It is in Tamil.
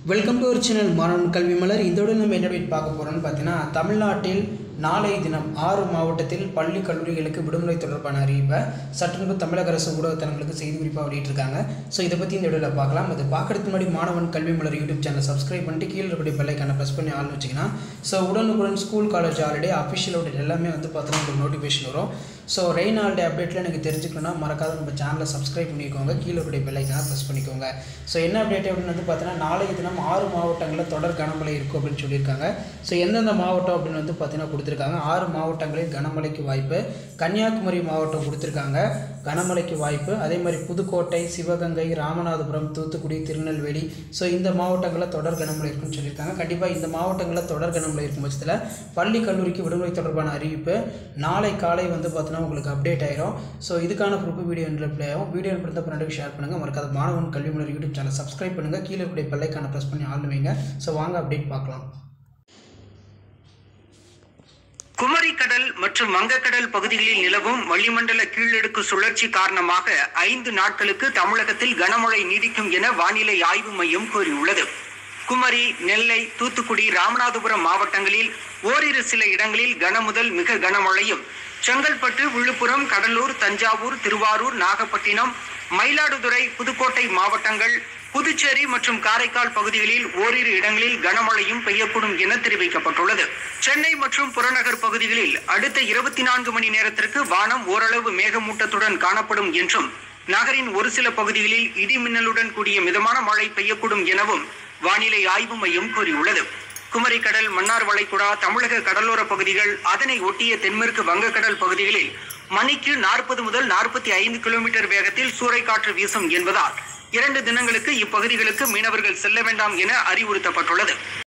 வெல்கம் டு ஒரு சேனல் மாணவன் கல்வி மலர் இதோட நம்ம என்ன update பார்க்க போகிறோம்னு பார்த்தீங்கன்னா தமிழ்நாட்டில் நாளைய தினம் ஆறு மாவட்டத்தில் பள்ளி கல்லூரிகளுக்கு விடுமுறை தொடர்பான அறிவிப்பை சற்று முன்பு தமிழக அரசு ஊடகத்தலங்களுக்கு செய்தி குறிப்பாக வெளியிட்டிருக்காங்க ஸோ இதை பற்றி இந்த வீடியோவில் பார்க்கலாம் அது பார்க்கறதுக்கு முன்னாடி மாணவன் கல்வி மலர் யூடியூப் சேனல் சப்ஸ்கிரைப் பண்ணிட்டு கீழே இருக்கக்கூடிய பெல்லைக்கான ப்ரெஸ் பண்ணி ஆள் வச்சிங்கன்னா ஸோ உடனுக்குடன் school college already official update எல்லாமே வந்து பார்த்தீங்கன்னா உங்களுக்கு நோட்டிஃபிகேஷன் வரும் ஸோ ரெயின் ஹாலிடே அப்டேட்டில் எனக்கு தெரிஞ்சுக்கணும்னா மறக்காத நம்ம சேனலை சப்ஸ்கிரைப் பண்ணிக்கோங்க கீழே இருக்கக்கூடிய பெல்லைக்கான ப்ரெஸ் பண்ணிக்கோங்க ஸோ என்ன அப்டேட் அப்படின்னு வந்து பார்த்தீங்கன்னா நாளைய தினம் ஆறு மாவட்டங்களில் தொடர் கனமழை இருக்கும் அப்படின்னு சொல்லியிருக்காங்க ஸோ எந்தெந்த மாவட்டம் அப்படின்னு வந்து பார்த்தீங்கன்னா கொடுத்துருக்காங்க ஆறு மாவட்டங்களில் கனமழைக்கு வாய்ப்பு கன்னியாகுமரி மாவட்டம் கொடுத்துருக்காங்க கனமழைக்கு வாய்ப்பு அதே மாதிரி புதுக்கோட்டை சிவகங்கை ராமநாதபுரம் தூத்துக்குடி திருநெல்வேலி ஸோ இந்த மாவட்டங்களில் தொடர் கனமழை இருக்குன்னு சொல்லியிருக்காங்க கண்டிப்பாக இந்த மாவட்டங்களில் தொடர் கனமழை இருக்கும் பட்சத்தில் பள்ளி கல்லூரிக்கு விடுமுறை தொடர்பான அறிவிப்பு நாளை காலை வந்து பார்த்தீங்கன்னா உங்களுக்கு அப்டேட் ஆயிரும் ஸோ இதுக்கான ப்ரூஃப் வீடியோ ரிப்ளை ஆகும் வீடியோ பிடித்த பிறகு ஷேர் பண்ணுங்கள் மறக்காத மாணவன் கல்வி மலர் யூடியூப் சேனல் சப்ஸ்கிரைப் பண்ணுங்கள் கீழே இருக்கக்கூடிய பெல்லைக்கான ப்ரெஸ் பண்ணி ஆள் வைங்க ஸோ வாங்க அப்டேட் பார்க்கலாம் குமரி கடல் மற்றும் வங்கக்கடல் பகுதிகளில் நிலவும் வளிமண்டல கீழடுக்கு சுழற்சி காரணமாக ஐந்து நாட்களுக்கு தமிழகத்தில் கனமழை நீடிக்கும் என வானிலை ஆய்வு மையம் கூறியுள்ளது குமரி நெல்லை தூத்துக்குடி ராமநாதபுரம் மாவட்டங்களில் ஓரிரு சில இடங்களில் கன முதல் மிக கனமழையும் செங்கல்பட்டு விழுப்புரம் கடலூர் தஞ்சாவூர் திருவாரூர் நாகப்பட்டினம் மயிலாடுதுறை புதுக்கோட்டை மாவட்டங்கள் புதுச்சேரி மற்றும் காரைக்கால் பகுதிகளில் ஓரிரு இடங்களில் கனமழையும் பெய்யக்கூடும் என தெரிவிக்கப்பட்டுள்ளது சென்னை மற்றும் புறநகர் பகுதிகளில் அடுத்த இருபத்தி நான்கு மணி நேரத்திற்கு வானம் ஓரளவு மேகமூட்டத்துடன் காணப்படும் என்றும் நகரின் ஒரு சில பகுதிகளில் இடி மின்னலுடன் கூடிய மிதமான மழை பெய்யக்கூடும் எனவும் வானிலை ஆய்வு மையம் கூறியுள்ளது குமரி கடல் மன்னார் வளைகுடா தமிழக கடலோர பகுதிகள் அதனை ஒட்டிய தென்மேற்கு வங்கக்கடல் பகுதிகளில் மணிக்கு நாற்பது முதல் நாற்பத்தி ஐந்து கிலோமீட்டர் வேகத்தில் சூறைக்காற்று வீசும் என்பதால் இரண்டு தினங்களுக்கு இப்பகுதிகளுக்கு மீனவர்கள் செல்ல வேண்டாம் என அறிவுறுத்தப்பட்டுள்ளது